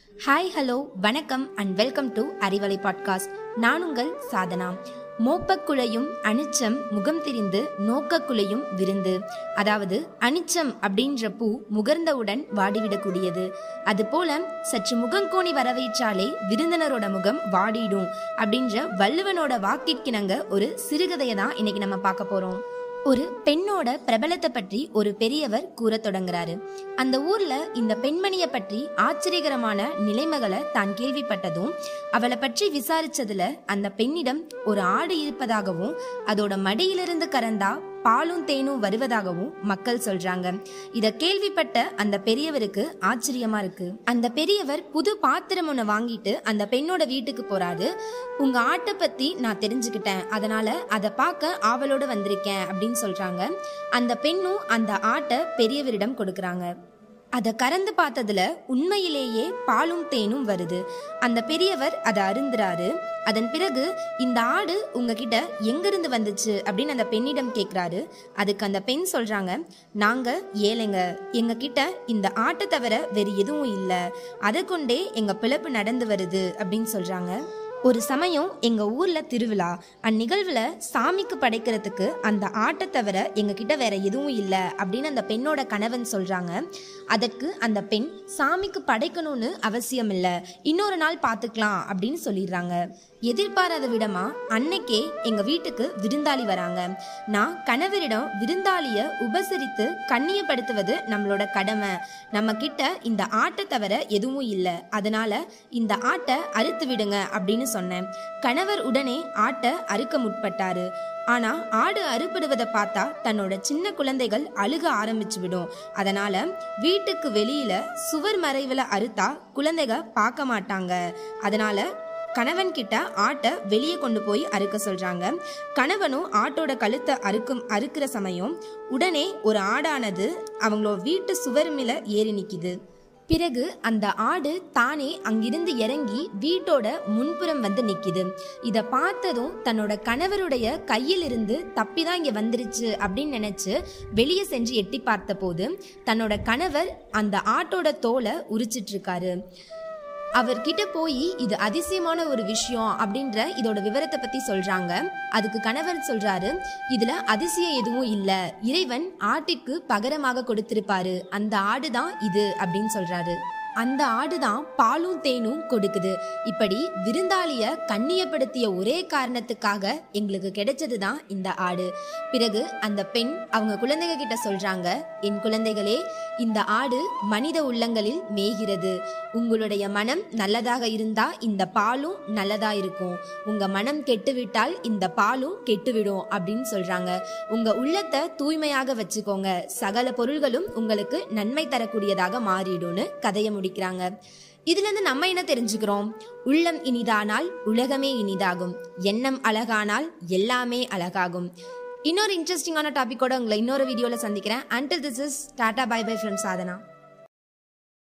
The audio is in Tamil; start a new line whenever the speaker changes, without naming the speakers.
ஹாய் ஹலோ வணக்கம் and welcome to Arivalai podcast நான் உங்கள் சாதனா மோப்பக்குழையும் அனிச்சம் முகம் திரிந்து நோக்கக்குழையும் விருந்து அதாவது அனிச்சம் அப்படின்ற பூ முகர்ந்தவுடன் வாடிவிடக்கூடியது அதுபோல சற்று முகங்கோணி வரவைச்சாலே விருந்தினரோட முகம் வாடிடும் அப்படின்ற வள்ளுவனோட வாக்கிற்கிணங்க ஒரு சிறுகதையை தான் இன்னைக்கு நம்ம பார்க்க போறோம் ஒரு பெண்ணோட பிரபலத்தை பற்றி ஒரு பெரியவர் கூறத் தொடங்குறாரு அந்த ஊர்ல இந்த பெண்மணிய பற்றி ஆச்சரியகரமான நிலைமைகளை தான் கேள்விப்பட்டதும் அவளை பற்றி விசாரிச்சதுல அந்த பெண்ணிடம் ஒரு ஆடு இருப்பதாகவும் அதோட மடியிலிருந்து கறந்தா பாலும் தேனும் வருவதாகவும் மக்கள் சொல்றாங்க இத கேள்விப்பட்ட அந்த பெரியவருக்கு ஆச்சரியமா இருக்கு அந்த பெரியவர் புது பாத்திரம் ஒண்ணு வாங்கிட்டு அந்த பெண்ணோட வீட்டுக்கு போறாரு உங்க ஆட்டை பத்தி நான் தெரிஞ்சுக்கிட்டேன் அதனால அதை பார்க்க ஆவலோட வந்திருக்கேன் அப்படின்னு சொல்றாங்க அந்த பெண்ணும் அந்த ஆட்டை பெரியவரிடம் கொடுக்கறாங்க அதை கறந்து பார்த்ததுல உண்மையிலேயே பாலும் தேனும் வருது அந்த பெரியவர் அதை அருந்துறாரு அதன் பிறகு இந்த ஆடு உங்ககிட்ட எங்கிருந்து வந்துச்சு அப்படின்னு அந்த பெண்ணிடம் கேட்குறாரு அதுக்கு அந்த பெண் சொல்றாங்க நாங்க ஏழைங்க எங்க கிட்ட இந்த ஆட்டை தவிர வேறு எதுவும் இல்லை அதை கொண்டே எங்க பிழப்பு நடந்து வருது அப்படின்னு சொல்றாங்க ஒரு சமயம் எங்க ஊர்ல திருவிழா அந்நிகழ்வுல சாமிக்கு படைக்கிறதுக்கு அந்த ஆட்டை தவிர எங்க கிட்ட வேற எதுவும் இல்லை அப்படின்னு அந்த பெண்ணோட கணவன் சொல்றாங்க அதற்கு அந்த பெண் சாமிக்கு படைக்கணும்னு அவசியம் இல்லை இன்னொரு நாள் பார்த்துக்கலாம் அப்படின்னு சொல்லிடுறாங்க எதிர்பாராத விடமா அன்னைக்கே எங்க வீட்டுக்கு விருந்தாளி வராங்க நான் கணவரிடம் விருந்தாளிய உபசரித்து கண்ணியப்படுத்துவது நம்மளோட கடமை நம்ம கிட்ட இந்த ஆட்டை தவிர எதுவும் இல்லை அதனால இந்த ஆட்டை அறுத்து விடுங்க அப்படின்னு சொன்னேன் கணவர் உடனே ஆட்டை அறுக்க முற்பட்டாரு ஆனா ஆடு அறுப்படுவதை பார்த்தா தன்னோட சின்ன குழந்தைகள் அழுக ஆரம்பிச்சு விடும் அதனால வீட்டுக்கு வெளியில சுவர் மறைவுல அறுத்தா குழந்தைக பார்க்க மாட்டாங்க அதனால கணவன் கிட்ட ஆட்டை வெளியே கொண்டு போய் அறுக்க சொல்றாங்க கணவனும் ஆட்டோட கழுத்தை அறுக்கும் அறுக்கிற சமயம் உடனே ஒரு ஆடானது அவங்களோட வீட்டு சுவர் மேல ஏறி நிக்குது பிறகு அந்த ஆடு தானே அங்கிருந்து இறங்கி வீட்டோட முன்புறம் வந்து நிக்குது இத பார்த்ததும் தன்னோட கணவருடைய கையில் இருந்து தப்பி தான் இங்க வந்துருச்சு அப்படின்னு நினைச்சு வெளியே சென்று எட்டி பார்த்த போது தன்னோட கணவர் அந்த ஆட்டோட தோலை உரிச்சிட்டு இருக்காரு அவர்கிட்ட போய் இது அதிசயமான ஒரு விஷயம் அப்படின்ற இதோட விவரத்தை பத்தி சொல்றாங்க அதுக்கு கணவர் சொல்றாரு இதுல அதிசயம் எதுவும் இல்ல இறைவன் ஆட்டிற்கு பகரமாக கொடுத்திருப்பாரு அந்த ஆடுதான் இது அப்படின்னு சொல்றாரு அந்த ஆடுதான் பாலும் தேனும் கொடுக்குது இப்படி விருந்தாளிய கண்ணியப்படுத்திய ஒரே காரணத்துக்காக எங்களுக்கு கிடைச்சதுதான் இந்த ஆடு பிறகு அந்த பெண் அவங்க குழந்தைங்க கிட்ட சொல்றாங்க என் குழந்தைகளே இந்த ஆடு மனித உள்ளங்களில் மேய்கிறது உங்களுடைய மனம் நல்லதாக இருந்தா இந்த பாலும் நல்லதா இருக்கும் உங்க மனம் கெட்டுவிட்டால் இந்த பாலும் கெட்டுவிடும் அப்படின்னு சொல்றாங்க உங்க உள்ளத்தை தூய்மையாக வச்சுக்கோங்க சகல பொருள்களும் உங்களுக்கு நன்மை தரக்கூடியதாக மாறிடும்னு கதையை முடிக்கிறாங்க இதுல இருந்து நம்ம என்ன தெரிஞ்சுக்கிறோம் உள்ளம் இனிதானால் உலகமே இனிதாகும் எண்ணம் அழகானால் எல்லாமே அழகாகும் இன்னொரு இன்ட்ரெஸ்டிங்கான டாபிக்கோட உங்களை இன்னொரு வீடியோல சந்திக்கிறேன் until this is tata bye bye from Sadhana